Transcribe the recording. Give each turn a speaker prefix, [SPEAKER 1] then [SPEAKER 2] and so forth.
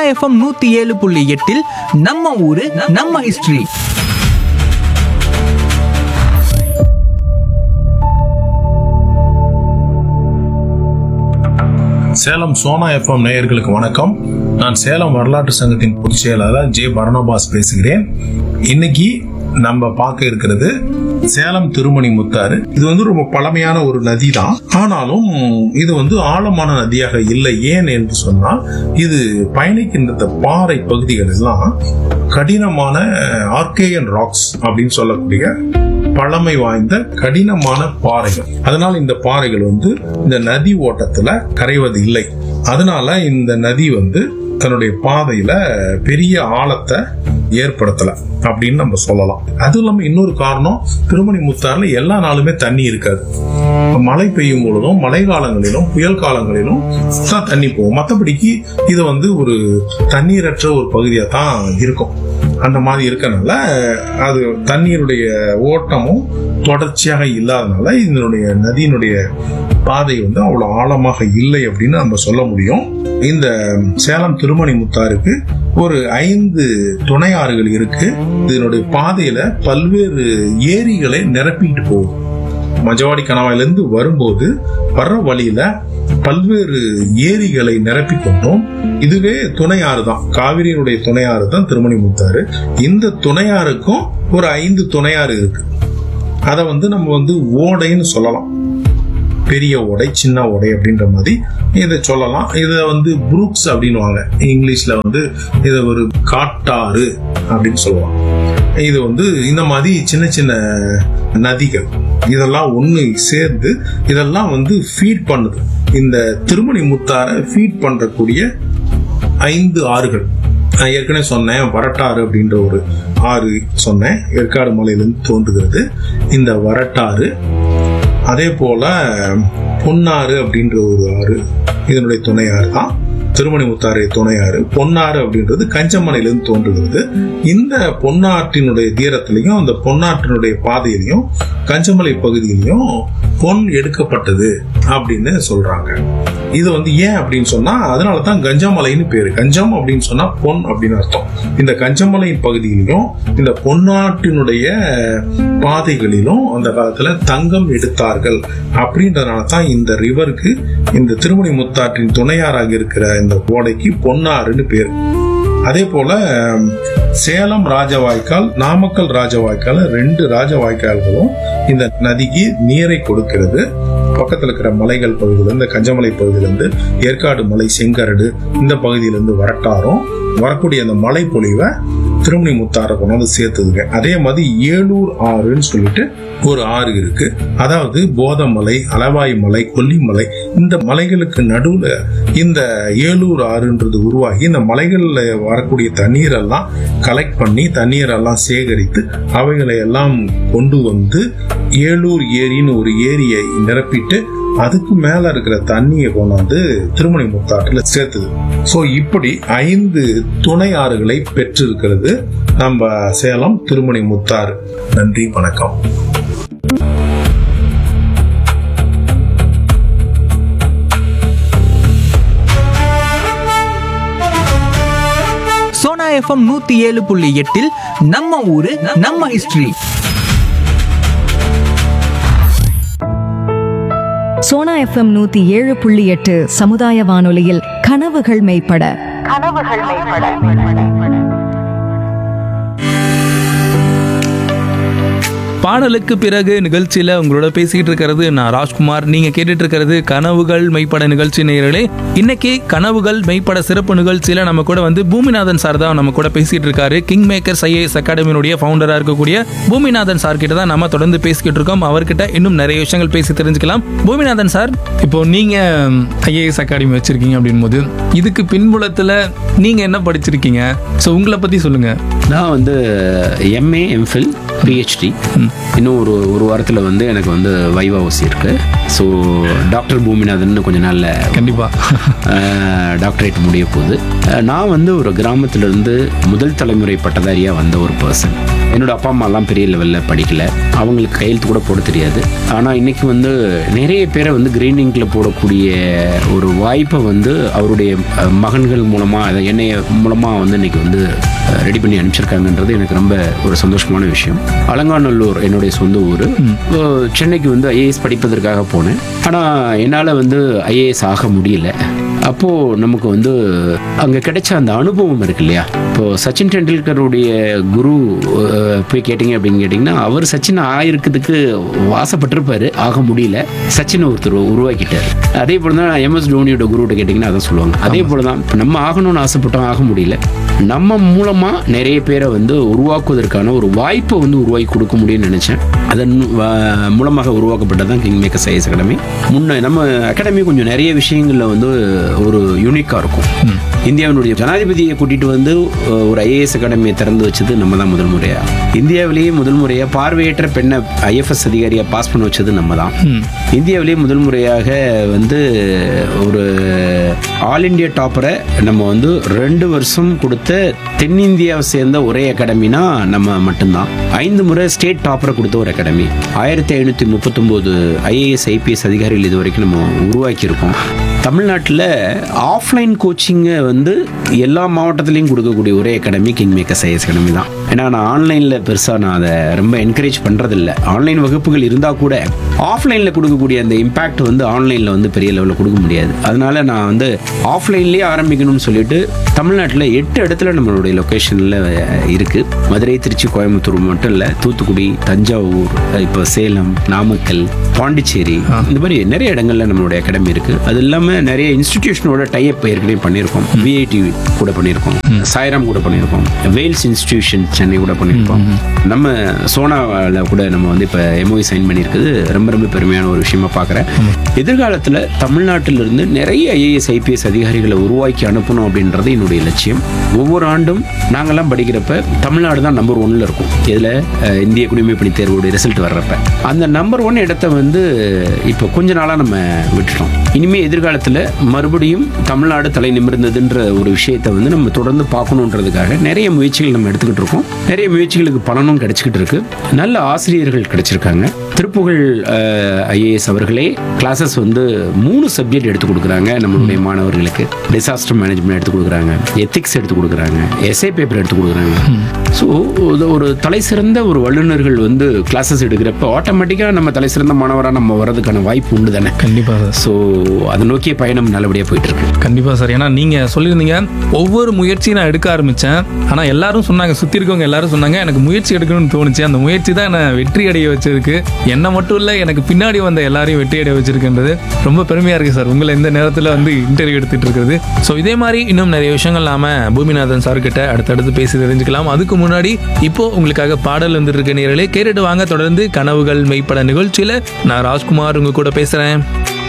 [SPEAKER 1] FM நூத்தி ஏழு புள்ளி எட்டில் நம்ம ஊரு நம்ம ஹிஸ்டரி
[SPEAKER 2] சேலம் சோனா எஃப்எம் நேயர்களுக்கு வணக்கம் நான் சேலம் வரலாற்று சங்கத்தின் பொதுச் செயலாளர் ஜே பரணபாஸ் பேசுகிறேன் இன்னைக்கு நம்ம பார்க்க இருக்கிறது சேலம் திருமணி முத்தாறு இது வந்து ரொம்ப பழமையான ஒரு நதி தான் ஆனாலும் இது வந்து ஆழமான நதியாக இல்லை ஏன் என்று சொன்னால் இது பயணிக்கின்ற இந்த பாறை பகுதிகள் எல்லாம் கடினமான ஆர்கேயன் ராக்ஸ் அப்படின்னு சொல்லக்கூடிய பழமை வாய்ந்த கடினமான பாறைகள் அதனால இந்த பாறைகள் வந்து இந்த நதி ஓட்டத்துல கரைவது இல்லை அதனால இந்த நதி வந்து தன்னுடைய பாதையில பெரிய ஆழத்தை ஏற்படுத்தல அப்படின்னு நம்ம சொல்லலாம் அதுவும் இல்லாம இன்னொரு காரணம் திருமணி முத்தாறுல எல்லா நாளுமே தண்ணி இருக்காது மழை பெய்யும் பொழுதும் மழை காலங்களிலும் புயல் காலங்களிலும் தான் தண்ணி போகும் மற்றபடிக்கு இது வந்து ஒரு தண்ணீரற்ற ஒரு பகுதியா தான் இருக்கும் அந்த மாதிரி இருக்கனால அது தண்ணீருடைய ஓட்டமும் தொடர்ச்சியாக இல்லாதனால இதனுடைய நதியினுடைய பாதை வந்து அவ்வளவு ஆழமாக இல்லை அப்படின்னு நம்ம சொல்ல முடியும் இந்த சேலம் திருமணி முத்தாருக்கு ஒரு ஐந்து துணை ஆறுகள் இருக்கு இதனுடைய பாதையில பல்வேறு ஏரிகளை நிரப்பிட்டு போகுது மஜவாடி கணவாயிலிருந்து வரும்போது வர்ற வழியில பல்வேறு ஏரிகளை நிரப்பி கொண்டோம் இதுவே துணையாறு தான் காவிரியினுடைய துணையாறு தான் திருமணி முத்தாறு இந்த துணையாறுக்கும் ஒரு ஐந்து துணையாறு இருக்கு அதை வந்து நம்ம வந்து ஓடைன்னு சொல்லலாம் பெரிய ஓடை சின்ன ஓடை அப்படின்ற மாதிரி இதை சொல்லலாம் இதை வந்து புரூக்ஸ் அப்படின்னுவாங்க இங்கிலீஷ்ல வந்து இதை ஒரு காட்டாறு அப்படின்னு சொல்லுவாங்க இது வந்து இந்த மாதிரி சின்ன சின்ன நதிகள் இதெல்லாம் ஒன்று சேர்ந்து இதெல்லாம் வந்து ஃபீட் பண்ணுது இந்த திருமணி முத்தாரை ஃபீட் பண்றக்கூடிய ஐந்து ஆறுகள் நான் ஏற்கனவே சொன்னேன் வரட்டாறு அப்படின்ற ஒரு ஆறு சொன்னேன் ஏற்காடு மலையிலிருந்து தோன்றுகிறது இந்த வரட்டாறு அதே போல பொன்னாறு அப்படின்ற ஒரு ஆறு இதனுடைய துணையாறு தான் திருமணி முத்தாறு துணையாறு பொன்னாறு அப்படின்றது கஞ்சமலையிலிருந்து தோன்றுகிறது இந்த பொன்னாற்றினுடைய தீரத்திலையும் அந்த பொன்னாற்றினுடைய பாதையிலையும் கஞ்சமலை பகுதியிலையும் பொன் எடுக்கப்பட்டது அப்படின்னு சொல்றாங்க இது வந்து ஏன் அப்படின்னு சொன்னா அதனால தான் கஞ்சமலைன்னு பேரு கஞ்சம் அப்படின்னு சொன்னா பொன் அப்படின்னு அர்த்தம் இந்த கஞ்சமலை பகுதியிலும் இந்த பொன்னாட்டினுடைய பாதைகளிலும் அந்த காலத்துல தங்கம் எடுத்தார்கள் அப்படின்றதுனால தான் இந்த ரிவருக்கு இந்த திருமணி முத்தாற்றின் துணையாராக இருக்கிற இந்த ஓடைக்கு பொன்னாறுன்னு பேர் அதே போல சேலம் ராஜவாய்க்கால் நாமக்கல் ராஜவாய்க்கால் ரெண்டு ராஜவாய்க்கால்களும் இந்த நதிக்கு நீரை கொடுக்கிறது பக்கத்துல இருக்கிற மலைகள் பகுதியிலிருந்து கஞ்சமலை பகுதியிலிருந்து ஏற்காடு மலை செங்கரடு இந்த பகுதியிலிருந்து வரட்டாரும் வரக்கூடிய அந்த மலை பொழிவை திருமணி முத்தாரை கொண்டாந்து சேர்த்துதுங்க அதே மாதிரி ஏலூர் ஆறுன்னு சொல்லிட்டு ஒரு ஆறு இருக்கு அதாவது போதமலை அளவாய் மலை கொல்லிமலை இந்த மலைகளுக்கு நடுவுல இந்த ஏலூர் ஆறுன்றது உருவாகி இந்த மலைகள்ல வரக்கூடிய தண்ணீரெல்லாம் கலெக்ட் பண்ணி தண்ணீரெல்லாம் சேகரித்து அவைகளை எல்லாம் கொண்டு வந்து ஏலூர் ஏரின்னு ஒரு ஏரியை நிரப்பிட்டு அதுக்கு மேல இருக்கிற தண்ணியை கொண்டாந்து திருமணி முத்தாற்றுல சேர்த்துது சோ இப்படி ஐந்து துணை ஆறுகளை பெற்றிருக்கிறது நம்ம சேலம் திருமணி முத்தாறு நன்றி வணக்கம்
[SPEAKER 1] சோனா எஃப்எம் நூத்தி ஏழு புள்ளி எட்டில் நம்ம ஊரு நம்ம ஹிஸ்டரி
[SPEAKER 3] சோனா எஃப்எம் நூத்தி ஏழு புள்ளி எட்டு சமுதாய வானொலியில் கனவுகள் மெய்ப்பட
[SPEAKER 4] பாடலுக்கு பிறகு நிகழ்ச்சியில் உங்களோட பேசிக்கிட்டு இருக்கிறது நான் ராஜ்குமார் நீங்க கேட்டுட்டு இருக்கிறது கனவுகள் மெய்ப்பட நிகழ்ச்சி நேயர்களே இன்னைக்கு கனவுகள் மெய்ப்பட சிறப்பு நிகழ்ச்சியில நம்ம கூட வந்து பூமிநாதன் சார் தான் நம்ம கூட பேசிட்டு இருக்காரு கிங் மேக்கர்ஸ் ஐஏஎஸ் அகாடமியினுடைய ஃபவுண்டரா இருக்கக்கூடிய பூமிநாதன் சார் கிட்ட தான் நம்ம தொடர்ந்து பேசிக்கிட்டு இருக்கோம் அவர்கிட்ட இன்னும் நிறைய விஷயங்கள் பேசி தெரிஞ்சுக்கலாம் பூமிநாதன் சார் இப்போ நீங்க ஐஏஎஸ் அகாடமி வச்சிருக்கீங்க அப்படின் போது இதுக்கு பின்புலத்துல நீங்க என்ன படிச்சிருக்கீங்க ஸோ உங்களை பத்தி சொல்லுங்க
[SPEAKER 5] நான் வந்து எம்ஏ எம்ஃபில் பிஹெச்டி இன்னும் ஒரு ஒரு வாரத்தில் வந்து எனக்கு வந்து வைவாவசி இருக்கு ஸோ டாக்டர் பூமிநாதன் கொஞ்ச நாளில்
[SPEAKER 4] கண்டிப்பா
[SPEAKER 5] டாக்டரேட் முடிய போகுது அஹ், நான் வந்து ஒரு கிராமத்திலிருந்து முதல் தலைமுறை பட்டதாரியாக வந்த ஒரு பர்சன் என்னோட அப்பா அம்மாலாம் பெரிய லெவலில் படிக்கல அவங்களுக்கு கையெழுத்து கூட போட தெரியாது ஆனால் இன்னைக்கு வந்து நிறைய பேரை வந்து கிரீன் இங்கில் போடக்கூடிய ஒரு வாய்ப்பை வந்து அவருடைய அஹ், மகன்கள் மூலமாக அதை என்னைய மூலமாக வந்து இன்னைக்கு வந்து ரெடி பண்ணி அனுப்பிச்சிருக்காங்கன்றது எனக்கு ரொம்ப ஒரு சந்தோஷமான விஷயம் அலங்காநல்லூர் என்னுடைய சொந்த ஊர் சென்னைக்கு வந்து ஐஏஎஸ் படிப்பதற்காக போனேன் ஆனால் என்னால் வந்து ஐஏஎஸ் ஆக முடியல அப்போது நமக்கு வந்து அங்கே கிடைச்ச அந்த அனுபவம் இருக்கு இல்லையா இப்போ சச்சின் டெண்டுல்கருடைய குரு அஹ், போய் கேட்டிங்க அப்படின்னு கேட்டிங்கன்னா அவர் சச்சின் ஆயிருக்கிறதுக்கு ஆசைப்பட்டிருப்பாரு ஆக முடியல சச்சினை ஒருத்தர் உருவாக்கிட்டார் அதே போல தான் எம்எஸ் தோனியோட குருகிட்ட கேட்டிங்கன்னா அதான் சொல்லுவாங்க அதே போல தான் இப்போ நம்ம ஆகணும்னு ஆசைப்பட்டோம் ஆக முடியல நம்ம மூலமாக நிறைய பேரை வந்து உருவாக்குவதற்கான ஒரு வாய்ப்பை வந்து உருவாக்கி கொடுக்க முடியும்னு நினச்சேன் அதன் வ- மூலமாக உருவாக்கப்பட்டது தான் கிங் மேக்கர் சைஸ் அகாடமி முன்ன நம்ம அகாடமி கொஞ்சம் நிறைய விஷயங்களில் வந்து ஒரு யூனிக்காக இருக்கும் இந்தியாவினுடைய ஜனாதிபதியை கூட்டிட்டு வந்து அஹ், ஒரு ஐஏஎஸ் அகாடமியை திறந்து வச்சது நம்ம தான் முதல் முறையா இந்தியாவிலேயே முதல் முறையாக பார்வையற்ற பெண்ணை ஐஎஃப்எஸ் அதிகாரியாக பாஸ் பண்ண வச்சது நம்ம தான் இந்தியாவிலேயே முதல் முறையாக வந்து ஒரு ஆல் இந்தியா டாப்பரை நம்ம வந்து ரெண்டு வருஷம் கொடுத்த தென்னிந்தியாவை சேர்ந்த ஒரே அகாடமினா நம்ம மட்டும்தான் ஐந்து முறை ஸ்டேட் டாப்பரை கொடுத்த ஒரு அகாடமி ஆயிரத்தி ஐநூற்றி முப்பத்தொம்போது ஐஏஎஸ் ஐபிஎஸ் அதிகாரிகள் இது வரைக்கும் நம்ம உருவாக்கியிருக்கோம் தமிழ்நாட்டில் ஆஃப்லைன் கோச்சிங்கை வந்து எல்லா மாவட்டத்துலேயும் கொடுக்கக்கூடிய ஒரே academy king maker IAS academy தான் ஏன்னா நான் ஆன்லைனில் பெருசாக நான் அதை ரொம்ப என்கரேஜ் பண்ணுறதில்ல ஆன்லைன் வகுப்புகள் இருந்தால் கூட ஆஃப்லைனில் கொடுக்கக்கூடிய அந்த இம்பேக்ட் வந்து ஆன்லைனில் வந்து பெரிய லெவலில் கொடுக்க முடியாது அதனால நான் வந்து ஆஃப்லைன்லேயே ஆரம்பிக்கணும்னு சொல்லிட்டு தமிழ்நாட்டில் எட்டு இடத்துல நம்மளுடைய லொக்கேஷனில் இருக்குது மதுரை திருச்சி கோயம்புத்தூர் மட்டும் இல்லை தூத்துக்குடி தஞ்சாவூர் இப்போ சேலம் நாமக்கல் பாண்டிச்சேரி இந்த மாதிரி நிறைய இடங்கள்ல நம்மளுடைய அகாடமி இருக்குது அது இல்லாமல் நிறைய இன்ஸ்டிடியூஷனோட டைப் ஏற்கனவே பண்ணியிருக்கோம் விஐடி கூட பண்ணியிருக்கோம் சாய்ராம் கூட பண்ணியிருக்கோம் வேல்ஸ் இன்ஸ்டிடியூஷன் சென்னை கூட பண்ணியிருக்கோம் நம்ம சோனாவில் கூட நம்ம வந்து இப்போ எம்ஓஇ சைன் பண்ணியிருக்குது ரொம்ப ரொம்ப பெருமையான ஒரு விஷயமா பார்க்குறேன் எதிர்காலத்தில் தமிழ்நாட்டிலிருந்து நிறைய ஐஏஎஸ் ஐபிஎஸ் அதிகாரிகளை உருவாக்கி அனுப்பணும் அப்படின்றது என்னுடைய லட்சியம் ஒவ்வொரு ஆண்டும் நாங்கெல்லாம் படிக்கிறப்ப தமிழ்நாடு தான் நம்பர் ஒன்ல இருக்கும் இதில் இந்திய குடிமைப்பணி தேர்வோட ரிசல்ட் வர்றப்ப அந்த நம்பர் ஒன் இடத்த வந்து இப்போ கொஞ்ச நாளாக நம்ம விட்டுட்டோம் இனிமே எதிர்காலத்தில் மறுபடியும் தமிழ்நாடு தலை நிமிர்ந்ததுன்ற ஒரு விஷயத்தை வந்து நம்ம தொடர்ந்து பார்க்கணுன்றதுக்காக நிறைய முயற்சிகள் நம்ம எடுத்துக்கிட்டு இருக்கோம் நிறைய முயற்சிகளுக்கு பலனும் கிடைச்சிக்கிட்டு இருக்கு நல்ல ஆசிரியர்கள் கிடைச்சிருக்காங்க திருப்புகழ் ஐஏஎஸ் அவர்களே கிளாஸஸ் வந்து மூணு சப்ஜெக்ட் எடுத்து கொடுக்குறாங்க நம்மளுடைய மாணவர்களுக்கு டிசாஸ்டர் மேனேஜ்மெண்ட் எடுத்து கொடுக்குறாங்க எத்திக்ஸ் எடுத்து கொடுக்குறாங்க எஸ்ஏ பேப்பர் எடுத்து கொடுக்குறாங்க ஸோ ஒரு தலை சிறந்த ஒரு வல்லுநர்கள் வந்து கிளாஸஸ் எடுக்கிறப்ப ஆட்டோமேட்டிக்காக நம்ம தலை சிறந்த மாணவராக நம்ம வர்றதுக்கான வாய்ப்பு உண்டு தானே
[SPEAKER 4] கண்டிப்பா சார்
[SPEAKER 5] ஸோ அதை நோக்கிய பயணம் நல்லபடியாக போயிட்டு இருக்கு
[SPEAKER 4] கண்டிப்பா சார் ஏன்னா நீங்க சொல்லியிருந்தீங்க ஒவ்வொரு முயற்சியும் நான் எடுக்க ஆரம்பிச்சேன் ஆனா எல்லாரும் சொன்னாங்க சுத்தி இருக்கவங்க எல்லாரும் சொன்னாங்க எனக்கு முயற்சி எடுக்கணும்னு தோணுச்சு அந்த முயற்சி தான் என்ன வெற்றி அடைய வச்சிருக்கு என்ன மட்டும் இல்ல எனக்கு பின்னாடி வந்த எல்லாரையும் வெற்றி அடைய வச்சிருக்குன்றது ரொம்ப பெருமையா இருக்கு சார் உங்களை இந்த நேரத்துல வந்து இன்டர்வியூ எடுத்துட்டு இருக்கிறது ஸோ இதே மாதிரி இன்னும் நிறைய விஷயங்கள் நாம பூமிநாதன் சார் கிட்ட அடுத்தடுத்து பேசி தெரிஞ்சுக்கலாம் அதுக்கு முன்னாடி இப்போ உங்களுக்காக பாடல் வந்துட்டு இருக்க நேரலே கேட்டுட்டு வாங்க தொடர்ந்து கனவுகள் மெய்ப்பட நிகழ்ச்சியில நான் ராஜ்குமார் உங்க கூட பேசுறேன்